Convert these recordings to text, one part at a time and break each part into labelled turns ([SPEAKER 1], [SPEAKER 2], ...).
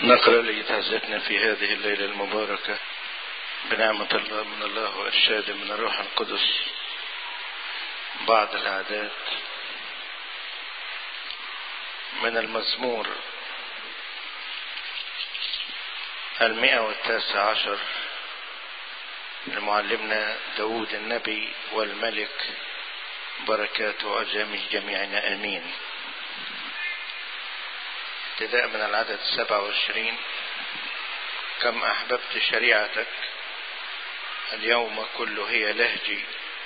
[SPEAKER 1] نقرأ لإتعزتنا في هذه الليلة المباركة بنعمة الله من الله وإرشاد من الروح القدس بعض الأعداد من المزمور المئة والتاسع عشر لمعلمنا داود النبي والملك بركاته أجامه جميعنا آمين ابتداء من العدد السبعة والعشرين كم أحببت شريعتك اليوم كله هي لهجي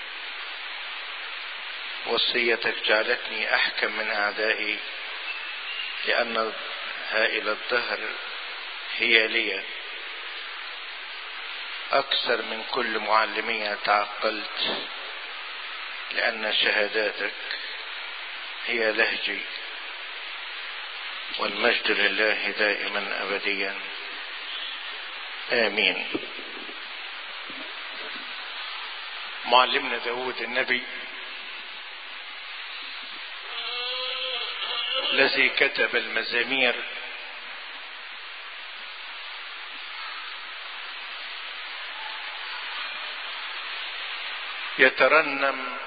[SPEAKER 1] وصيتك جعلتني أحكم من أعدائي لأن هائل الدهر هي لي أكثر من كل معلمية تعقلت لأن شهاداتك هي لهجي والمجد لله دائما أبديا آمين معلمنا داود النبي الذي كتب المزامير يترنم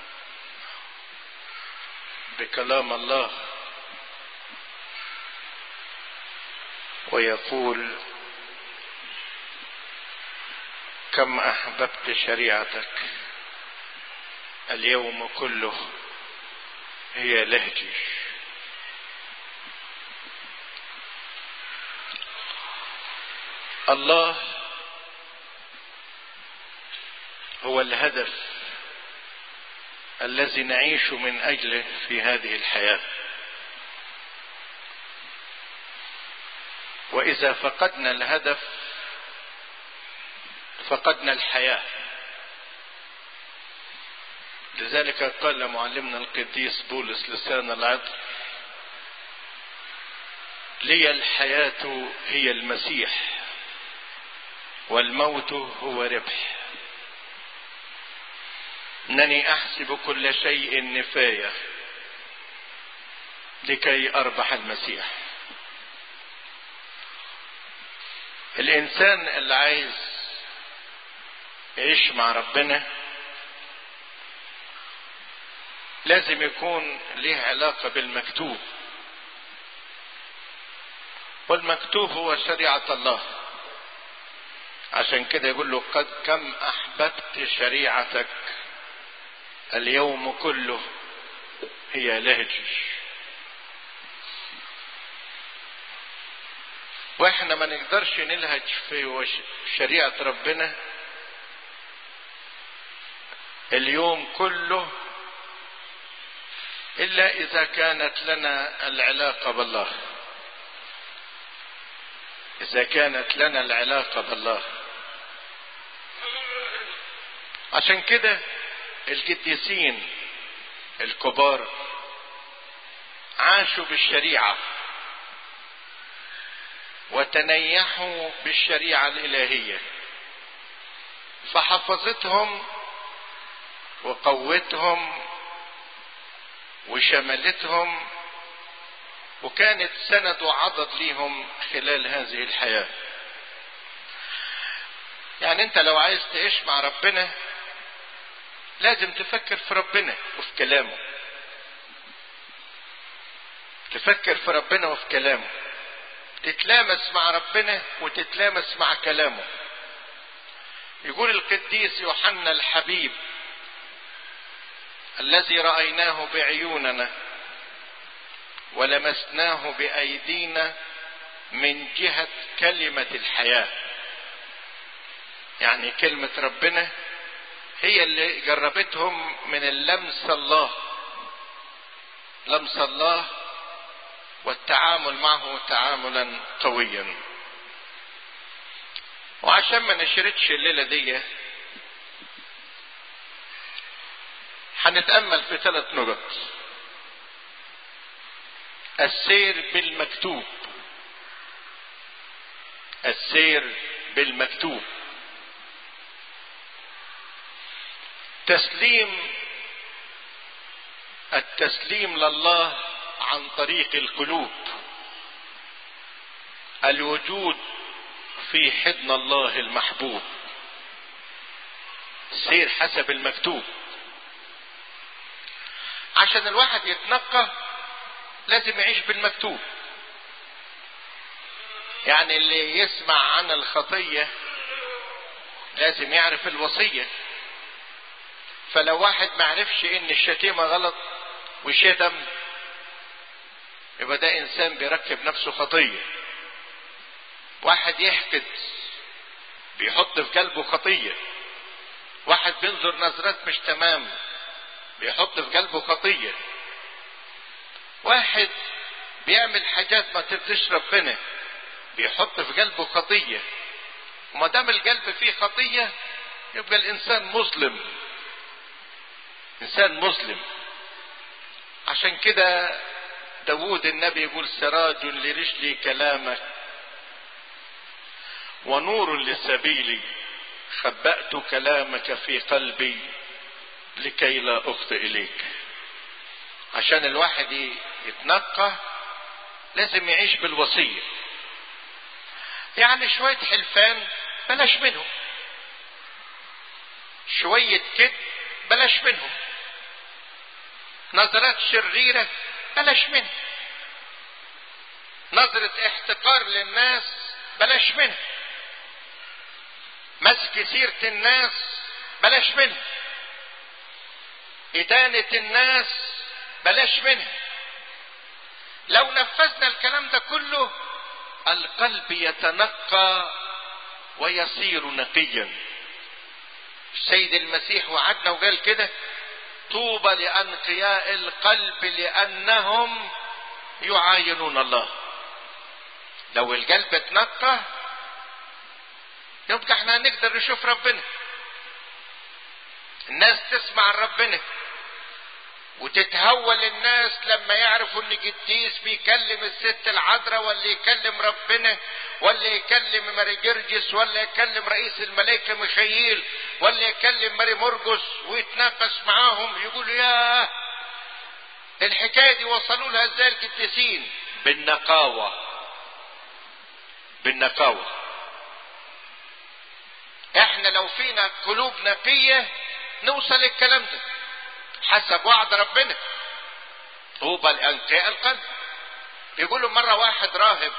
[SPEAKER 1] بكلام الله ويقول كم احببت شريعتك اليوم كله هي لهجي الله هو الهدف الذي نعيش من اجله في هذه الحياه واذا فقدنا الهدف فقدنا الحياه لذلك قال معلمنا القديس بولس لسان العطر لي الحياه هي المسيح والموت هو ربح انني احسب كل شيء نفايه لكي اربح المسيح الانسان اللي عايز يعيش مع ربنا لازم يكون ليه علاقة بالمكتوب والمكتوب هو شريعة الله عشان كده يقول له قد كم احببت شريعتك اليوم كله هي لهجي واحنا ما نقدرش نلهج في شريعة ربنا اليوم كله الا اذا كانت لنا العلاقة بالله اذا كانت لنا العلاقة بالله عشان كده القديسين الكبار عاشوا بالشريعه وتنيحوا بالشريعه الالهيه فحفظتهم وقوتهم وشملتهم وكانت سند وعضد ليهم خلال هذه الحياه يعني انت لو عايز تعيش مع ربنا لازم تفكر في ربنا وفي كلامه تفكر في ربنا وفي كلامه تتلامس مع ربنا وتتلامس مع كلامه يقول القديس يوحنا الحبيب الذي رايناه بعيوننا ولمسناه بايدينا من جهه كلمه الحياه يعني كلمه ربنا هي اللي جربتهم من اللمس الله لمس الله والتعامل معه تعاملا قويا وعشان ما نشردش الليله دي هنتامل في ثلاث نقط السير بالمكتوب السير بالمكتوب تسليم التسليم لله عن طريق القلوب الوجود في حضن الله المحبوب سير حسب المكتوب عشان الواحد يتنقى لازم يعيش بالمكتوب يعني اللي يسمع عن الخطية لازم يعرف الوصية فلو واحد ما عرفش ان الشتيمة غلط وشتم يبقى ده انسان بيركب نفسه خطية واحد يحقد بيحط في قلبه خطية واحد بينظر نظرات مش تمام بيحط في قلبه خطية واحد بيعمل حاجات ما ترضيش ربنا بيحط في قلبه خطية وما دام القلب فيه خطية يبقى الإنسان مظلم إنسان مظلم عشان كده داود النبي يقول سراج لرجلي كلامك ونور لسبيلي خبأت كلامك في قلبي لكي لا أخطئ إليك عشان الواحد يتنقى لازم يعيش بالوصية يعني شوية حلفان بلاش منهم شوية كذب بلاش منهم نظرات شريرة بلاش منها نظرة احتقار للناس بلاش منها مسك سيرة الناس بلاش منها إدانة الناس بلاش منها لو نفذنا الكلام ده كله القلب يتنقى ويصير نقيا السيد المسيح وعدنا وقال كده طوبى لأنقياء القلب لأنهم يعاينون الله لو القلب اتنقى يبقى احنا هنقدر نشوف ربنا الناس تسمع ربنا وتتهول الناس لما يعرفوا ان قديس بيكلم الست العذراء ولا يكلم ربنا ولا يكلم ماري جرجس ولا يكلم رئيس الملائكه ميخائيل ولا يكلم ماري مرقس ويتناقش معاهم يقولوا يا الحكايه دي وصلوا لها ازاي القديسين بالنقاوه بالنقاوه احنا لو فينا قلوب نقيه نوصل الكلام ده حسب وعد ربنا طوبى لأنقياء القلب يقولوا مرة واحد راهب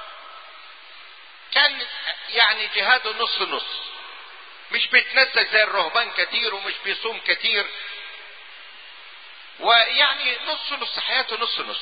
[SPEAKER 1] كان يعني جهاده نص نص مش بيتنسك زي الرهبان كتير ومش بيصوم كتير ويعني نص نص حياته نص نص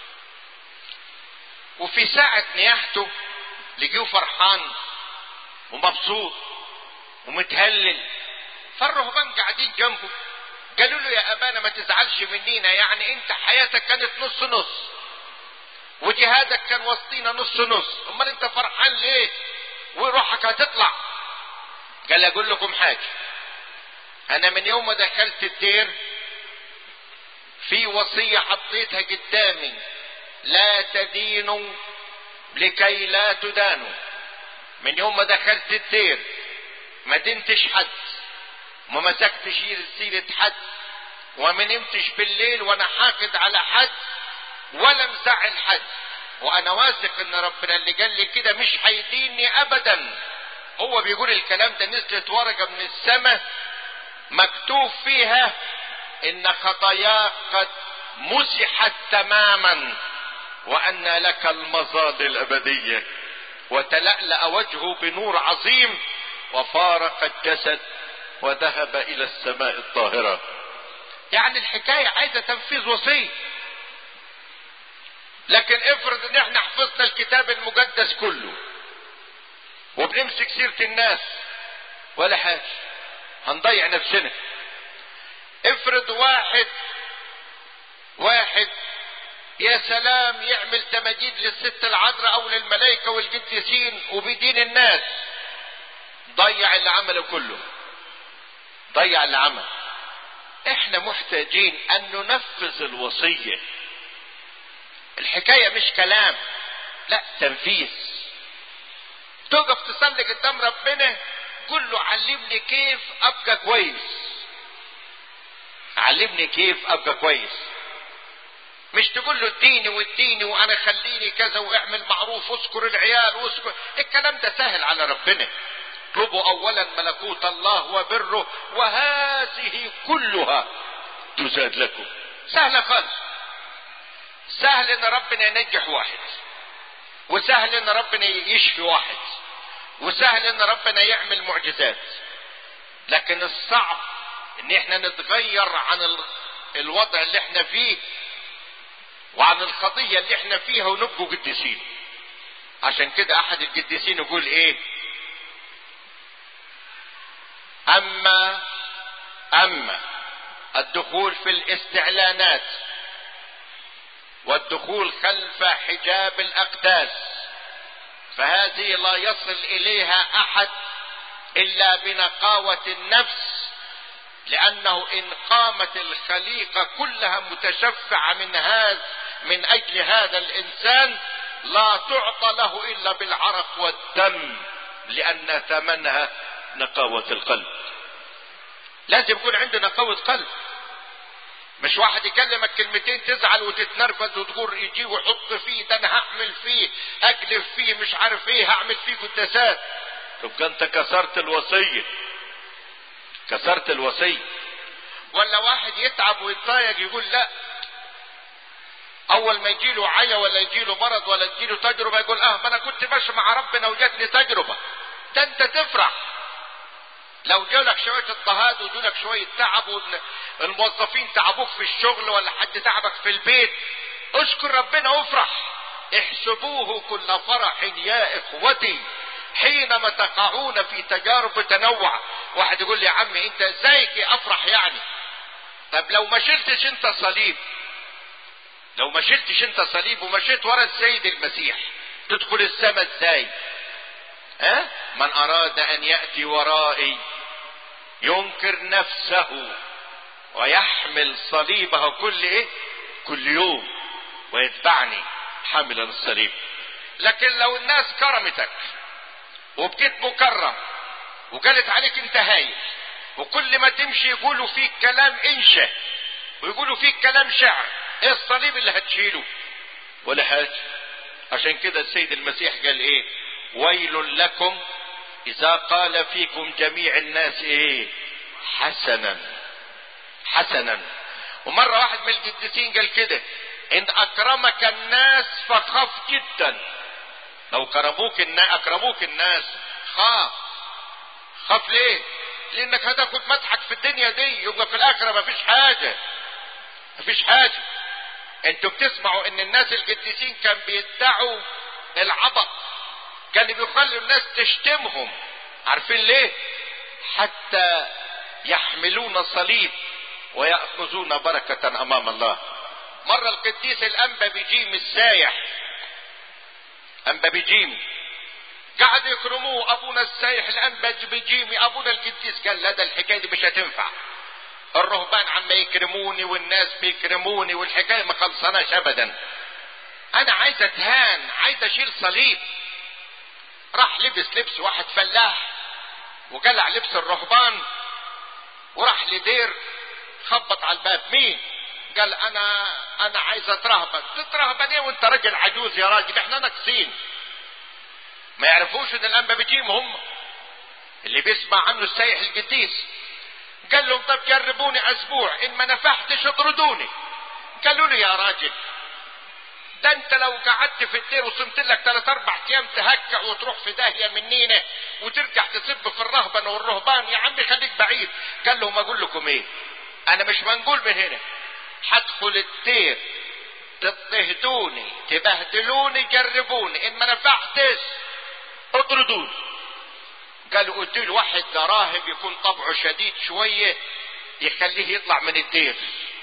[SPEAKER 1] وفي ساعة نياحته لقيه فرحان ومبسوط ومتهلل فالرهبان قاعدين جنبه قالوا له يا ابانا ما تزعلش منينا يعني انت حياتك كانت نص نص وجهادك كان وسطينا نص نص امال انت فرحان ليه وروحك هتطلع قال اقول لكم حاجه انا من يوم ما دخلت الدير في وصيه حطيتها قدامي لا تدينوا لكي لا تدانوا من يوم ما دخلت الدير ما دنتش حد وما مسكتش سيرة حد وما نمتش بالليل وانا حاقد على حد ولا مزعل حد وانا واثق ان ربنا اللي قال لي كده مش هيديني ابدا هو بيقول الكلام ده نزلت ورقه من السماء مكتوب فيها ان خطاياك قد مسحت تماما وان لك المظال الابديه وتلألأ وجهه بنور عظيم وفارق الجسد وذهب الى السماء الطاهرة يعني الحكاية عايزة تنفيذ وصية لكن افرض ان احنا حفظنا الكتاب المقدس كله وبنمسك سيرة الناس ولا حاجة هنضيع نفسنا افرض واحد واحد يا سلام يعمل تماجيد للست العذراء او للملائكة والقديسين وبيدين الناس ضيع اللي عمله كله ضيع اللي عمل احنا محتاجين ان ننفذ الوصية الحكاية مش كلام لا تنفيذ تقف تصلي قدام ربنا قول له علمني كيف ابقى كويس علمني كيف ابقى كويس مش تقول له اديني واديني وانا خليني كذا واعمل معروف واذكر العيال واذكر الكلام ده سهل على ربنا اطلبوا اولا ملكوت الله وبره وهذه كلها تزاد لكم سهلة خالص سهل ان ربنا ينجح واحد وسهل ان ربنا يشفي واحد وسهل ان ربنا يعمل معجزات لكن الصعب ان احنا نتغير عن الوضع اللي احنا فيه وعن الخطيه اللي احنا فيها ونبقوا قديسين عشان كده احد القديسين يقول ايه اما اما الدخول في الاستعلانات والدخول خلف حجاب الاقداس فهذه لا يصل اليها احد الا بنقاوه النفس لانه ان قامت الخليقه كلها متشفعه من هذا من اجل هذا الانسان لا تعطى له الا بالعرق والدم لان ثمنها نقاوه القلب لازم يكون عنده نقاوه قلب مش واحد يكلمك كلمتين تزعل وتتنرفز وتقول يجي ويحط فيه ده انا هعمل فيه اجلف فيه مش عارف ايه هعمل فيه قداسات تبقى انت كسرت الوصيه كسرت الوصيه ولا واحد يتعب ويتضايق يقول لا اول ما يجيله عيا ولا يجيله مرض ولا يجيله تجربه يقول اه ما انا كنت ماشي مع ربنا وجاتني تجربه ده انت تفرح لو جالك شويه اضطهاد وجالك شويه تعب والموظفين تعبوك في الشغل ولا حد تعبك في البيت اشكر ربنا وافرح احسبوه كل فرح يا اخوتي حينما تقعون في تجارب تنوع واحد يقول لي يا عمي انت ازاي افرح يعني طب لو ما شلتش انت صليب لو ما شلتش انت صليب ومشيت ورا السيد المسيح تدخل السماء ازاي ها أه؟ من اراد ان ياتي ورائي ينكر نفسه ويحمل صليبه كل ايه كل يوم ويتبعني حاملا الصليب لكن لو الناس كرمتك وبكيت مكرم وقالت عليك انت هايل وكل ما تمشي يقولوا فيك كلام انشا ويقولوا فيك كلام شعر ايه الصليب اللي هتشيله ولا حاجه عشان كده السيد المسيح قال ايه ويل لكم اذا قال فيكم جميع الناس ايه حسنا حسنا ومره واحد من القديسين قال كده ان اكرمك الناس فخف جدا لو كرموك الناس اكرموك الناس خاف خاف ليه لانك هتاخد مدحك في الدنيا دي يبقى في الاخره مفيش حاجه مفيش حاجه انتوا بتسمعوا ان الناس القديسين كان بيدعوا العبط كانوا بيخلوا الناس تشتمهم عارفين ليه حتى يحملون صليب ويأخذون بركة أمام الله مرة القديس الأنبا بيجيم السايح أنبا بيجيم قعد يكرموه أبونا السايح الأنبا بيجيمي أبونا القديس قال لا ده الحكاية دي مش هتنفع الرهبان عم يكرموني والناس بيكرموني والحكاية ما خلصناش أبدا أنا عايز أتهان عايز أشيل صليب راح لبس لبس واحد فلاح وقلع لبس الرهبان وراح لدير خبط على الباب مين قال انا انا عايز اترهبن تترهبن ايه وانت راجل عجوز يا راجل احنا ناقصين ما يعرفوش ان الانبا بيجيم هم اللي بيسمع عنه السايح القديس قال لهم طب جربوني اسبوع ان ما نفحتش اطردوني قالوا له يا راجل ده انت لو قعدت في الدير وصمت لك ثلاث اربع ايام تهكع وتروح في داهيه منينا وترجع تسب في الرهبن والرهبان يا عمي خليك بعيد قال لهم اقول لكم ايه انا مش منقول من هنا هدخل الدير تضطهدوني تبهدلوني جربوني ان ما نفعتش اطردوني قالوا قلت له واحد ده راهب يكون طبعه شديد شويه يخليه يطلع من الدير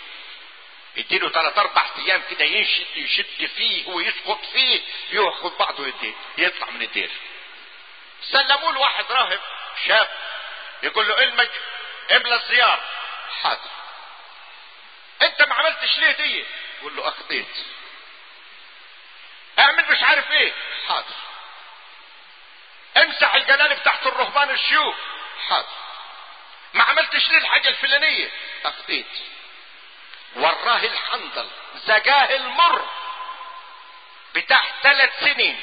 [SPEAKER 1] يديله ثلاث اربع ايام كده يشد يشد فيه ويسقط فيه ياخد بعضه يديه يطلع من الدير سلموا له واحد راهب شاب يقول له المج املى الزيار حاضر انت ما عملتش ليه دي يقول له اخطيت اعمل مش عارف ايه حاضر امسح الجلال تحت الرهبان الشيوخ حاضر ما عملتش ليه الحاجه الفلانيه اخطيت وراه الحنظل زجاه المر بتاع ثلاث سنين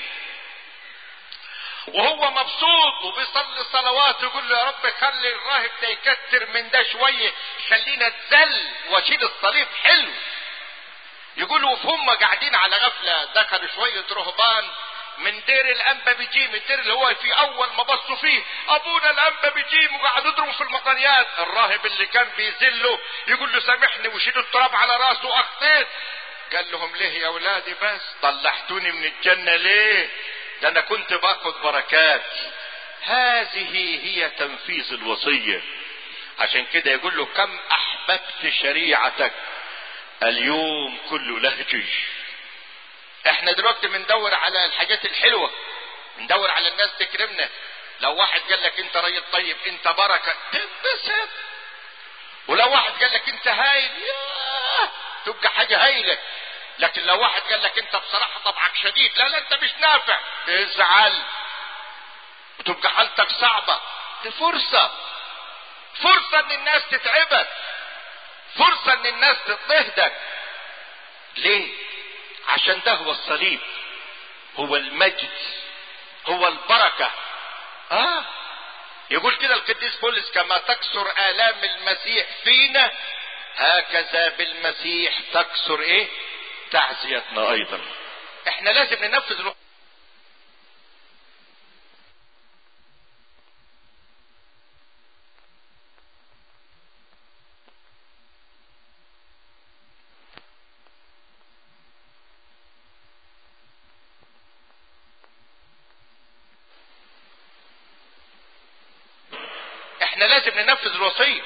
[SPEAKER 1] وهو مبسوط وبيصلي صلوات ويقول له يا رب خلي الراهب ده يكتر من ده شويه خلينا اتذل واشيل الصليب حلو يقولوا وهم قاعدين على غفله دخلوا شويه رهبان من دير الانبا بيجيم الدير اللي هو في اول ما بصوا فيه ابونا الانبا بيجيم وقعدوا يضربوا في المطريات الراهب اللي كان بيذله يقول له سامحني وشيلوا التراب على راسه اخطيت قال لهم ليه يا اولادي بس طلعتوني من الجنه ليه ده انا كنت باخد بركات هذه هي تنفيذ الوصيه عشان كده يقول له كم احببت شريعتك اليوم كله لهجي احنا دلوقتي بندور على الحاجات الحلوه بندور على الناس تكرمنا لو واحد قال لك انت راجل طيب انت بركه تنبسط ولو واحد قال لك انت هايل ياه تبقى حاجه هايله لكن لو واحد قال لك انت بصراحه طبعك شديد لا لا انت مش نافع تزعل وتبقى حالتك صعبه دي فرصه فرصه ان الناس تتعبك فرصه ان الناس تضطهدك ليه عشان ده هو الصليب هو المجد هو البركه اه يقول كده القديس بولس كما تكسر الام المسيح فينا هكذا بالمسيح تكسر ايه تعزيتنا ايضا احنا لازم ننفذ الو... احنا لازم ننفذ الوصيه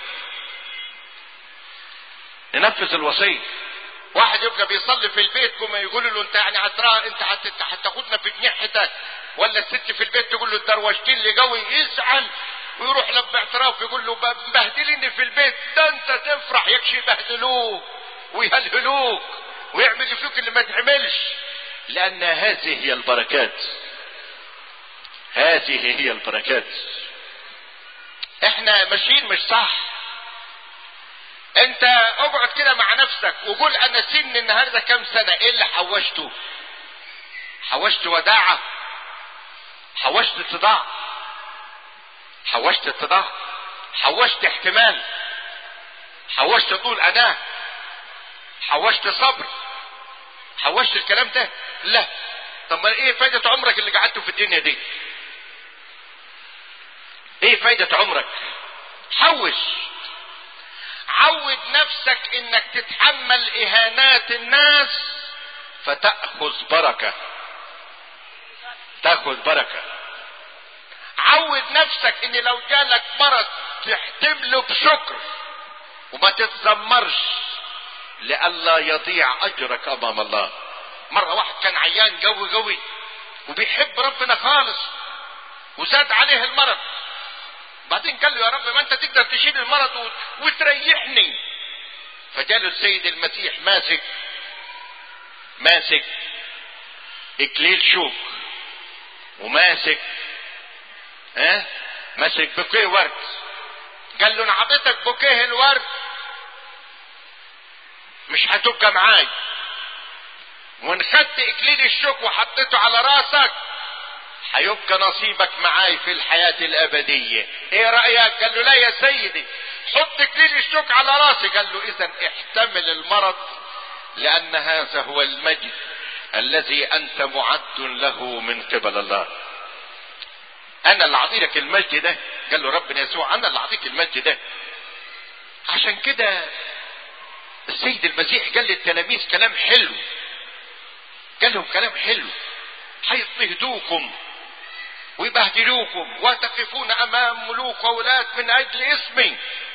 [SPEAKER 1] ننفذ الوصيه واحد يبقى بيصلي في البيت كما يقول له انت يعني هترى انت هت- هتاخدنا في جنيحتك ولا الست في البيت تقول له دروشتين لي قوي يزعل ويروح له باعتراف يقول له ب- مبهدليني في البيت ده انت تفرح يكشي يبهدلوك ويهلهلوك ويعمل فيك اللي ما تعملش لان هذه هي البركات هذه هي البركات احنا ماشيين مش صح انت اقعد كده مع نفسك وقول انا سن النهارده كام سنه ايه اللي حوشته حوشت وداعه حوشت اتضاع حوشت اتضاع حوشت احتمال حوشت طول اناه حوشت صبر حوشت الكلام ده لا طب ما ايه فايدة عمرك اللي قعدته في الدنيا دي ايه فايدة عمرك حوش عود نفسك انك تتحمل اهانات الناس فتأخذ بركة تاخذ بركة عود نفسك ان لو جالك مرض تحتمله بشكر وما تتذمرش لئلا يضيع اجرك امام الله مرة واحد كان عيان قوي قوي وبيحب ربنا خالص وزاد عليه المرض بعدين قال له يا رب ما انت تقدر تشيل المرض و- وتريحني فجاله السيد المسيح ماسك ماسك اكليل شوك وماسك ها ماسك بوكيه ورد قال له انا عطيتك بوكيه الورد مش هتبقى معاي وان خدت اكليل الشوك وحطيته على راسك هيبقى نصيبك معاي في الحياة الأبدية ايه رأيك قال له لا يا سيدي حط كليل الشوك على راسي قال له اذا احتمل المرض لأن هذا هو المجد الذي أنت معد له من قبل الله أنا اللي أعطيك المجد ده قال له ربنا يسوع أنا اللي أعطيك المجد ده عشان كده السيد المسيح قال للتلاميذ كلام حلو قال لهم كلام حلو هيضطهدوكم ويبهدلوكم وتقفون امام ملوك وولاة من اجل اسمي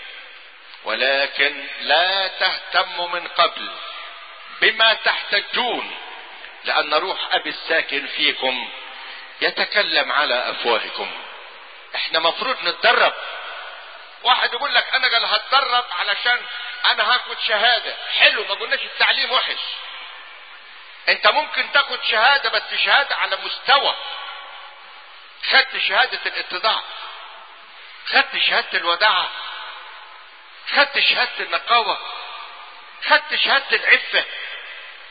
[SPEAKER 1] ولكن لا تهتموا من قبل بما تحتجون لان روح ابي الساكن فيكم يتكلم على افواهكم احنا مفروض نتدرب واحد يقول لك انا قال هتدرب علشان انا هاخد شهاده حلو ما قلناش التعليم وحش انت ممكن تاخد شهاده بس شهاده على مستوى خدت شهاده الاتضاع خدت شهاده الوداعه خدت شهاده النقاوه خدت شهاده العفه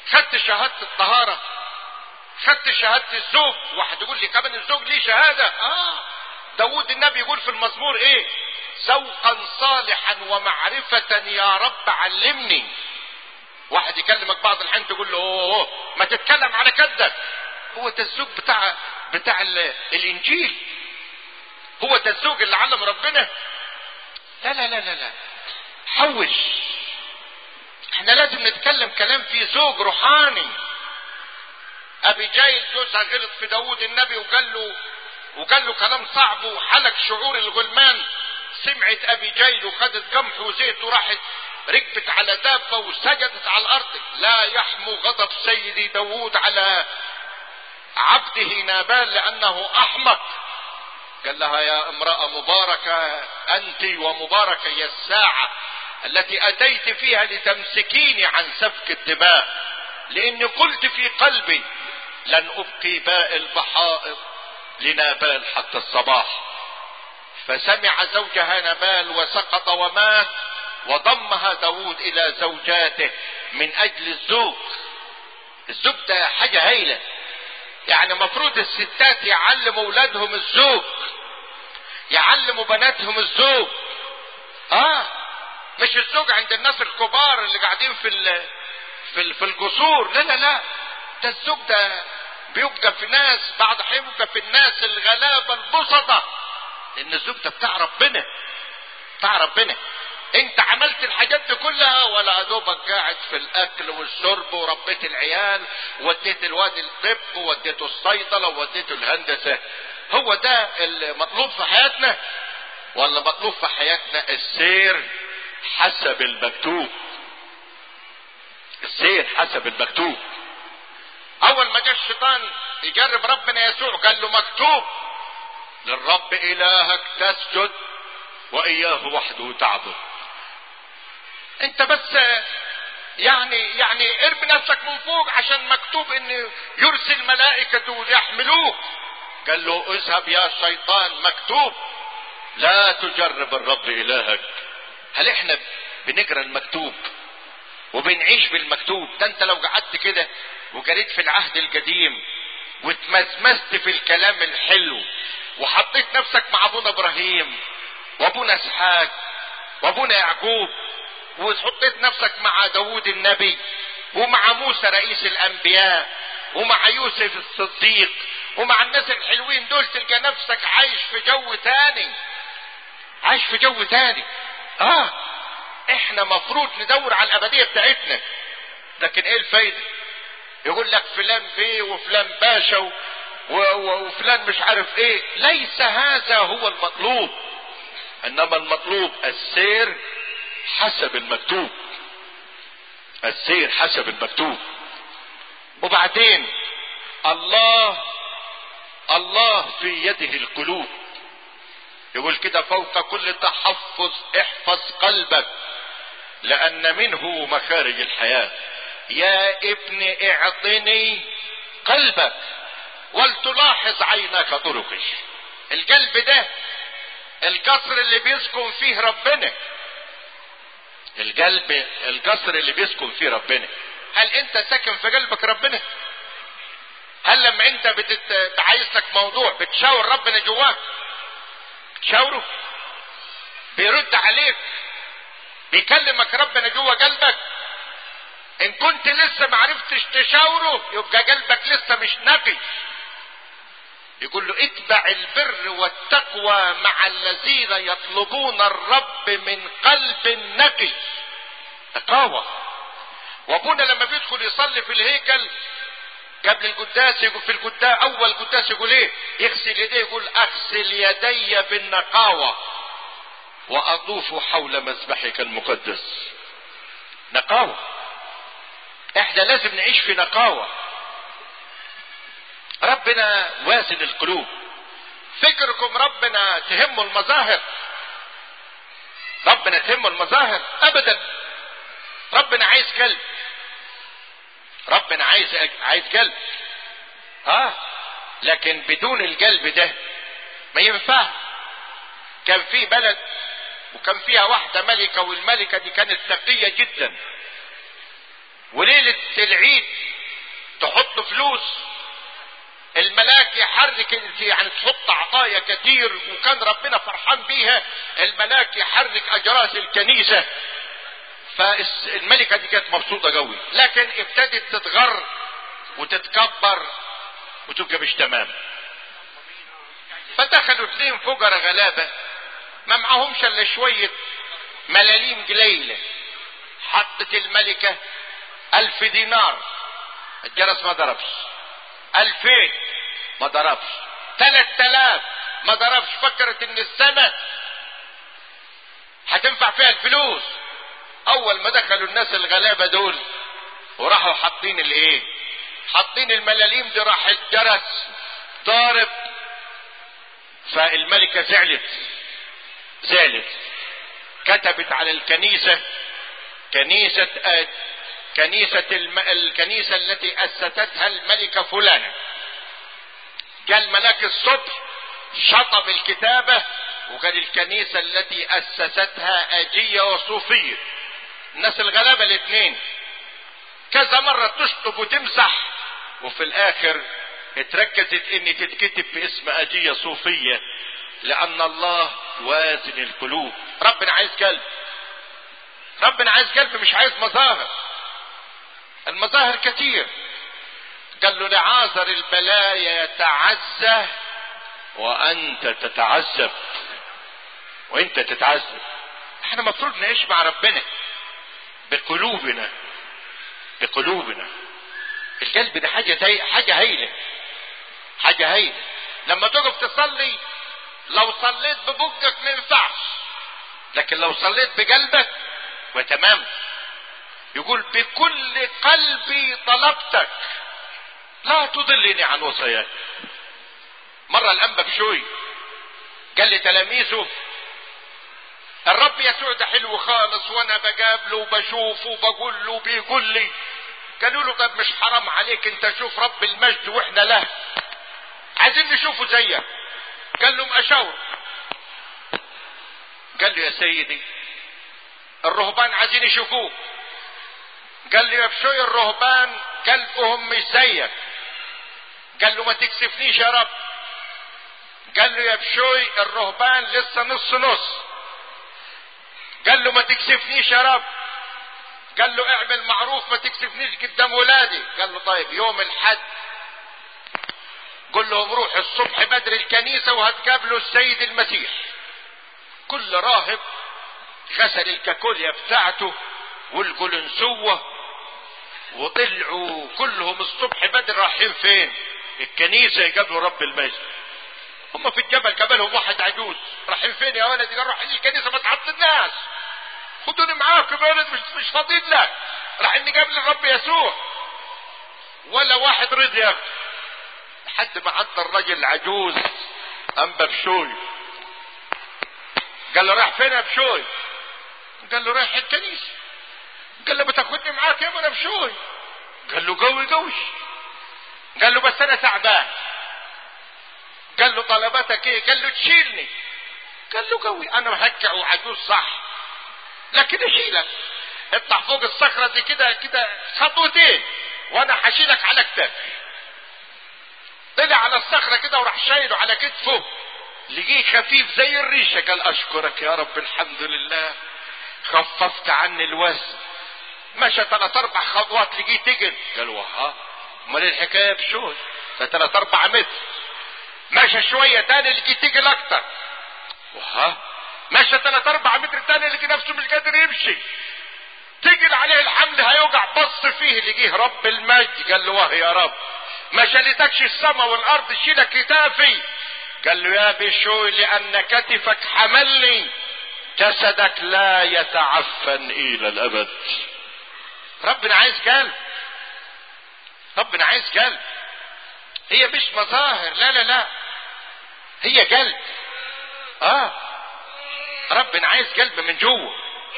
[SPEAKER 1] خدت شهادة الطهارة خدت شهادة الزوج واحد يقول لي كمان الزوج ليه شهادة اه داود النبي يقول في المزمور ايه ذوقا صالحا ومعرفة يا رب علمني واحد يكلمك بعض الحين تقول له أوه أوه ما تتكلم على كدك هو ده الزوج بتاع بتاع الانجيل هو ده الزوج اللي علم ربنا لا لا لا لا لا حوش احنا لازم نتكلم كلام فيه زوج روحاني ابي جايل جوزها غلط في داود النبي وقال له وقال له كلام صعب وحلق شعور الغلمان سمعت ابي جايل وخدت قمح وزيت وراحت ركبت على دابة وسجدت على الارض لا يحمو غضب سيدي داود على عبده نابال لانه احمق قال لها يا امرأة مباركة انت ومباركة هي الساعة التي اتيت فيها لتمسكيني عن سفك الدماء لاني قلت في قلبي لن ابقي باء البحائر لنابال حتى الصباح فسمع زوجها نبال وسقط ومات وضمها داود الى زوجاته من اجل الزوج الزوج ده حاجة هايلة يعني مفروض الستات يعلموا اولادهم الزوج يعلموا بناتهم الزوج اه مش الزوج عند الناس الكبار اللي قاعدين في ال في ال في القصور لا لا لا ده الزوج ده بيبقى في ناس بعض الاحيان بيبقى في الناس الغلابه البسطة لان الزوج ده بتاع ربنا بتاع ربنا انت عملت الحاجات دي كلها ولا دوبك قاعد في الاكل والشرب وربيت العيال وديت الواد الطب ووديته الصيدله ووديته الهندسه هو ده المطلوب في حياتنا ولا مطلوب في حياتنا السير حسب المكتوب السير حسب المكتوب اول ما جاء الشيطان يجرب ربنا يسوع قال له مكتوب للرب الهك تسجد واياه وحده تعبد انت بس يعني يعني ارمي نفسك من فوق عشان مكتوب ان يرسل ملائكة ليحملوك قال له اذهب يا شيطان مكتوب لا تجرب الرب الهك هل احنا بنقرا المكتوب وبنعيش بالمكتوب ده انت لو قعدت كده وجريت في العهد القديم واتمزمزت في الكلام الحلو وحطيت نفسك مع ابونا ابراهيم وابونا اسحاق وابونا يعقوب وحطيت نفسك مع داود النبي ومع موسى رئيس الانبياء ومع يوسف الصديق ومع الناس الحلوين دول تلقى نفسك عايش في جو تاني عايش في جو تاني اه احنا مفروض ندور على الابديه بتاعتنا لكن ايه الفايده يقول لك فلان بيه وفلان باشا و... و... وفلان مش عارف ايه ليس هذا هو المطلوب انما المطلوب السير حسب المكتوب السير حسب المكتوب وبعدين الله الله في يده القلوب يقول كده فوق كل تحفظ احفظ قلبك لان منه مخارج الحياه يا ابن اعطني قلبك ولتلاحظ عينك طرقي القلب ده القصر اللي بيسكن فيه ربنا القلب القصر اللي بيسكن فيه ربنا هل انت ساكن في قلبك ربنا هل لما انت بتت... عايز لك موضوع بتشاور ربنا جواك بتشاوره بيرد عليك بيكلمك ربنا جوا قلبك ان كنت لسه معرفتش تشاوره يبقى قلبك لسه مش نقي يقول له اتبع البر والتقوى مع الذين يطلبون الرب من قلب نقي تقاوى وابونا لما بيدخل يصلي في الهيكل قبل القداس يقول في القداس اول قداس يقول ايه يغسل يديه يقول اغسل يدي بالنقاوة واطوف حول مذبحك المقدس نقاوة احنا لازم نعيش في نقاوة ربنا وازن القلوب فكركم ربنا تهمه المظاهر ربنا تهمه المظاهر ابدا ربنا عايز قلب ربنا عايز عايز قلب اه لكن بدون القلب ده ما ينفع كان في بلد وكان فيها واحدة ملكة والملكة دي كانت تقية جدا وليلة العيد تحط فلوس الملاك يحرك يعني تحط عطايا كتير وكان ربنا فرحان بيها الملاك يحرك اجراس الكنيسة فالملكة دي كانت مبسوطة قوي لكن ابتدت تتغر وتتكبر وتبقى مش تمام فدخلوا اثنين فجر غلابة ما معهمش الا شوية ملاليم قليلة حطت الملكة الف دينار الجرس ما ضربش الفين ما ضربش ثلاث الاف ما ضربش فكرت ان السنة هتنفع فيها الفلوس اول ما دخلوا الناس الغلابة دول وراحوا حاطين الايه حاطين الملاليم دي راح الجرس ضارب فالملكة زعلت زعلت كتبت على الكنيسة كنيسة آه كنيسة الم... الكنيسة التي أسستها الملكة فلانة قال ملاك الصبح شطب الكتابة وقال الكنيسة التي أسستها أجية وصوفية الناس الغلابة الاثنين كذا مرة تشطب وتمسح وفي الآخر اتركزت ان تتكتب باسم أجية صوفية لأن الله وازن القلوب ربنا عايز قلب ربنا عايز قلب مش عايز مظاهر المظاهر كتير قال له لعازر البلايا يتعزى وانت تتعذب وانت تتعذب احنا مفروض نعيش مع ربنا بقلوبنا بقلوبنا القلب ده حاجة تي... حاجة هايلة حاجة هايلة لما تقف تصلي لو صليت ببقك ما ينفعش لكن لو صليت بقلبك وتمام يقول بكل قلبي طلبتك لا تضلني عن وصاياك مرة الأنبا بشوي قال لتلاميذه الرب يسوع ده حلو خالص وانا بقابله وبشوفه وبقول له بيقول لي قالوا له طب مش حرام عليك انت شوف رب المجد واحنا له عايزين نشوفه زيك قال لهم اشاور قال له يا سيدي الرهبان عايزين يشوفوك قال له يا بشوي الرهبان قلبهم مش زيك قال له ما تكسفنيش يا رب قال له يا بشوي الرهبان لسه نص نص قال له ما تكسفنيش يا رب قال له اعمل معروف ما تكسفنيش قدام ولادي قال له طيب يوم الحد قل لهم روح الصبح بدري الكنيسة وهتقابلوا السيد المسيح كل راهب غسل الكاكوليا بتاعته والجلنسوة وطلعوا كلهم الصبح بدري رايحين فين الكنيسة يقابلوا رب المجد هم في الجبل قابلهم واحد عجوز رايحين فين يا ولدي قال رايحين الكنيسة ما تعطلناش خدوني معاكم يا ولد مش مش فاضيين لك رايحين نقابل الرب يسوع ولا واحد رضي ياخد لحد ما عدى الراجل العجوز انبا بشوي قال له رايح فين يا بشوي قال له رايح الكنيسه قال له بتاخدني معاك يا ابو بشوي قال له قوي قوي قال له بس انا تعبان قال له طلباتك ايه قال له تشيلني قال له قوي انا مهكع وعجوز صح لكن اشيلك اطلع فوق الصخره دي كده كده خطوتين وانا هشيلك على كتافي طلع على الصخره كده وراح شايله على كتفه لقيه خفيف زي الريشه قال اشكرك يا رب الحمد لله خففت عني الوزن مشى ثلاث اربع خطوات لقيه تجن قال وها امال الحكايه بشوي ده ثلاث اربع متر مشى شويه تاني لقيه تجن اكتر وها مشى ثلاث اربع متر تاني لقي نفسه مش قادر يمشي تجل عليه الحمل هيوجع بص فيه لقيه رب المجد قال له واه يا رب ما شالتكش السما والارض شيلك كتافي قال له يا بشوي لان كتفك حملني جسدك لا يتعفن الى الابد ربنا عايز قلب ربنا عايز قلب هي مش مظاهر لا لا لا هي قلب اه ربنا عايز قلب من جوه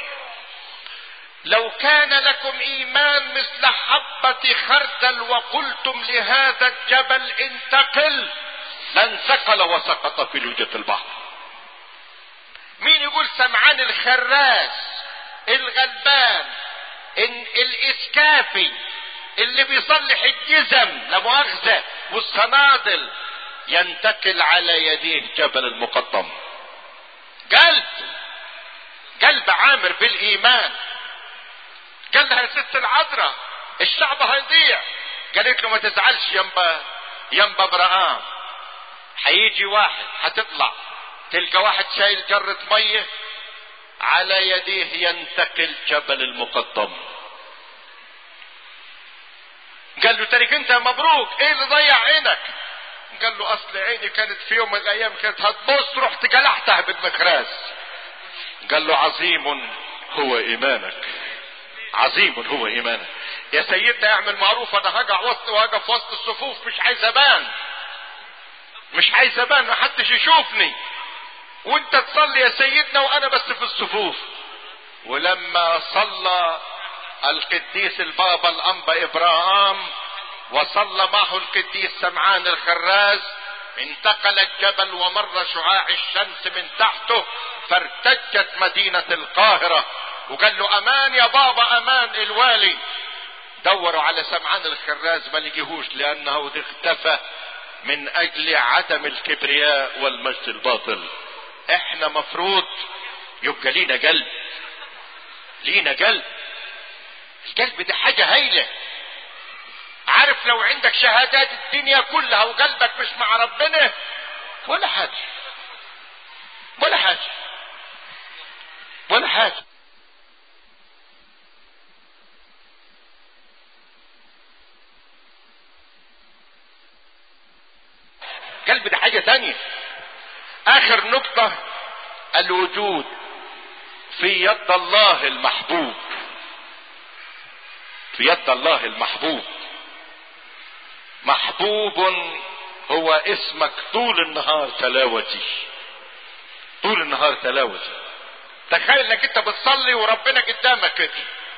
[SPEAKER 1] لو كان لكم ايمان مثل حبة خردل وقلتم لهذا الجبل انتقل لانتقل وسقط في لوجة البحر مين يقول سمعان الخراس الغلبان ان الاسكافي اللي بيصلح الجزم لا مؤاخذة والصنادل ينتقل على يديه جبل المقطم قلب قلب عامر بالايمان قال لها يا ست العذراء الشعب هيضيع قالت له ما تزعلش ينبا ينبا ابراهام هيجي واحد هتطلع تلقى واحد شايل جرة مية على يديه ينتقل جبل المقدم قال له تارك انت مبروك ايه اللي ضيع عينك قال له اصل عيني كانت في يوم من الايام كانت هتبص رحت جلحتها بالمخراز قال له عظيم هو ايمانك عظيم هو ايمانك يا سيدنا اعمل معروف انا هقع وسط وهقف وسط الصفوف مش عايز ابان مش عايز ابان ما حدش يشوفني وانت تصلي يا سيدنا وانا بس في الصفوف ولما صلى القديس البابا الانبا ابراهام وصلى معه القديس سمعان الخراز انتقل الجبل ومر شعاع الشمس من تحته فارتجت مدينة القاهرة وقال له امان يا بابا امان الوالي دوروا على سمعان الخراز ما لقيهوش لانه اختفى من اجل عدم الكبرياء والمجد الباطل احنا مفروض يبقى لينا قلب لينا قلب القلب ده حاجة هايلة عارف لو عندك شهادات الدنيا كلها وقلبك مش مع ربنا ولا حاجة ولا حاجة ولا حاجة قلب ده حاجة تانية اخر نقطة الوجود في يد الله المحبوب في يد الله المحبوب محبوب هو اسمك طول النهار تلاوتي طول النهار تلاوتي تخيل انك انت بتصلي وربنا قدامك كده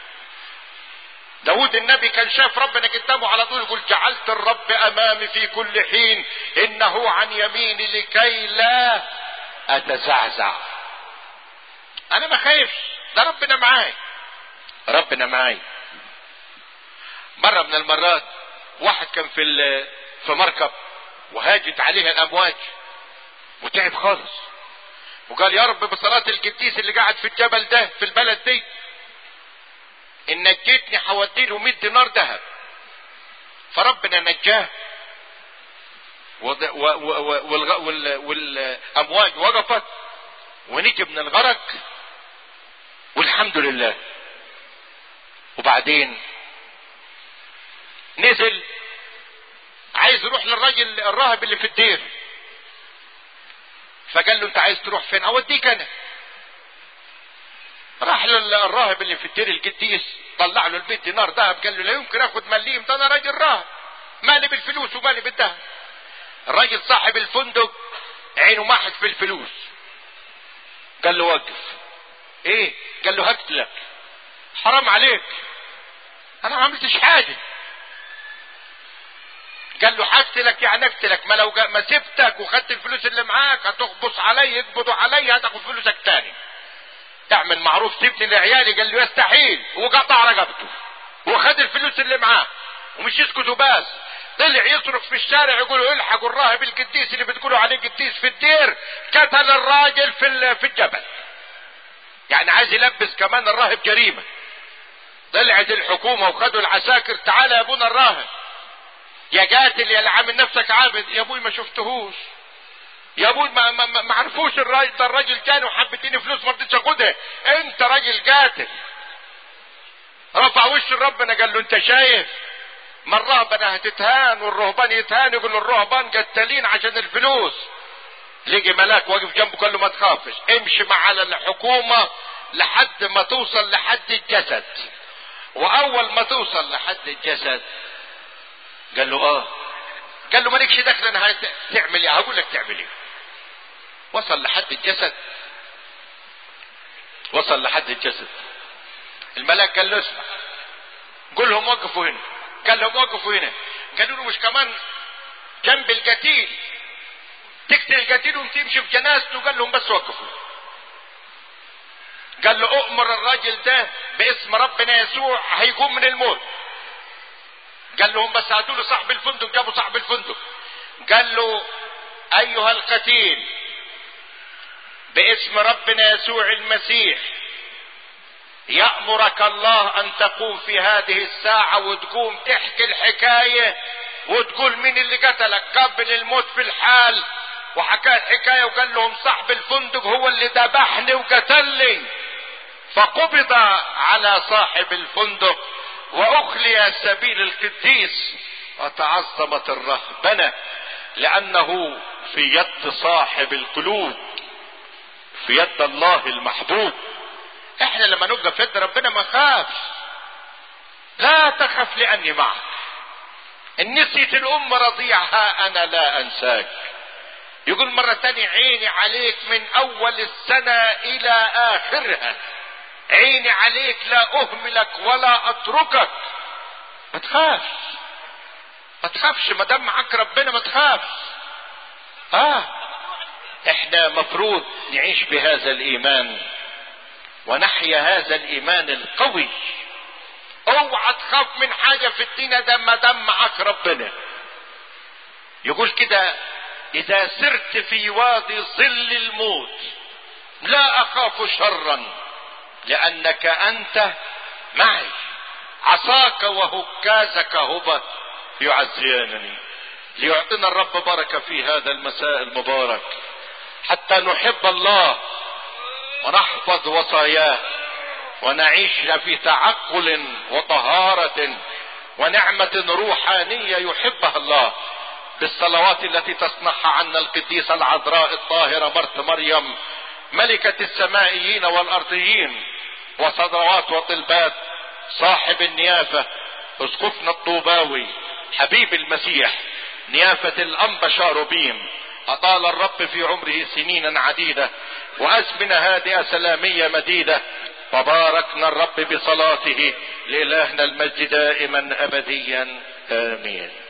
[SPEAKER 1] داود النبي كان شاف ربنا قدامه على طول يقول جعلت الرب امامي في كل حين انه عن يميني لكي لا اتزعزع انا ما خايفش ده ربنا معاي ربنا معاي مرة من المرات واحد كان في في مركب وهاجت عليه الامواج وتعب خالص وقال يا رب بصلاة القديس اللي قاعد في الجبل ده في البلد دي ان نجيتني حودي له 100 دينار ذهب فربنا نجاه والامواج وقفت ونجي من الغرق والحمد لله وبعدين نزل عايز يروح للراجل الراهب اللي في الدير فقال له انت عايز تروح فين اوديك انا راح للراهب اللي في الدير القديس طلع له البيت دينار ذهب قال له لا يمكن اخد مليم ده انا راجل راهب مالي بالفلوس ومالي بالذهب الراجل صاحب الفندق عينه محت في الفلوس قال له وقف ايه قال له هقتلك حرام عليك انا ما عملتش حاجه قال له هقتلك يعني اقتلك ما لو ما سبتك وخدت الفلوس اللي معاك هتخبص علي يقبضوا علي هتاخد فلوسك تاني تعمل معروف سيبني لعيالي قال له يستحيل وقطع رقبته وخد الفلوس اللي معاه ومش يسكت وبس طلع يصرخ في الشارع يقولوا الحقوا الراهب القديس اللي بتقولوا عليه قديس في الدير قتل الراجل في في الجبل يعني عايز يلبس كمان الراهب جريمه طلعت الحكومه وخدوا العساكر تعالى يا ابونا الراهب يا قاتل يا اللي عامل نفسك عابد يا ابوي ما شفتهوش يا ابوي ما ما, ما عرفوش الراجل ده الراجل كان وحب اديني فلوس ما رضيتش اخدها انت راجل قاتل رفع وش ربنا قال له انت شايف ما الرهبنة هتتهان والرهبان يتهان يقول له الرهبان قتالين عشان الفلوس لقي ملاك واقف جنبه قال له ما تخافش امشي مع الحكومة لحد ما توصل لحد الجسد واول ما توصل لحد الجسد قال له اه قال له مالكش دخل انا تعمل ايه هقول لك تعمل ايه وصل لحد الجسد وصل لحد الجسد الملاك قال له اسمع قول لهم وقفوا هنا قال لهم وقفوا هنا قالوا له مش كمان جنب القتيل تقتل القتيل وتمشي في جنازته قال لهم بس وقفوا قال له اؤمر الراجل ده باسم ربنا يسوع هيقوم من الموت قال لهم بس هاتوا له صاحب الفندق جابوا صاحب الفندق قال له ايها القتيل باسم ربنا يسوع المسيح يأمرك الله أن تقوم في هذه الساعة وتقوم تحكي الحكاية وتقول مين اللي قتلك قبل الموت في الحال وحكى الحكاية وقال لهم صاحب الفندق هو اللي ذبحني وقتلني فقبض على صاحب الفندق وأخلي سبيل القديس وتعظمت الرهبنة لأنه في يد صاحب القلوب في يد الله المحبوب احنا لما نبقى في يد ربنا ما خافش لا تخف لاني معك ان نسيت الام رضيعها انا لا انساك يقول مرة تانية عيني عليك من اول السنة الى اخرها عيني عليك لا اهملك ولا اتركك ما تخافش ما تخافش ما دام معاك ربنا ما تخافش اه احنا مفروض نعيش بهذا الايمان ونحيا هذا الايمان القوي اوعى تخاف من حاجة في الدين ده ما دام معاك ربنا يقول كده اذا سرت في وادي ظل الموت لا اخاف شرا لانك انت معي عصاك وهكازك هبة يعزيانني ليعطينا الرب بركة في هذا المساء المبارك حتى نحب الله ونحفظ وصاياه ونعيش في تعقل وطهارة ونعمة روحانية يحبها الله بالصلوات التي تصنعها عنا القديسة العذراء الطاهرة مرت مريم ملكة السمائيين والأرضيين وصلوات وطلبات صاحب النيافة اسقفنا الطوباوي حبيب المسيح نيافة الأنبا شاروبيم أطال الرب في عمره سنينا عديدة وأزمنة هادئة سلامية مديدة وباركنا الرب بصلاته لإلهنا المجد دائما أبديا آمين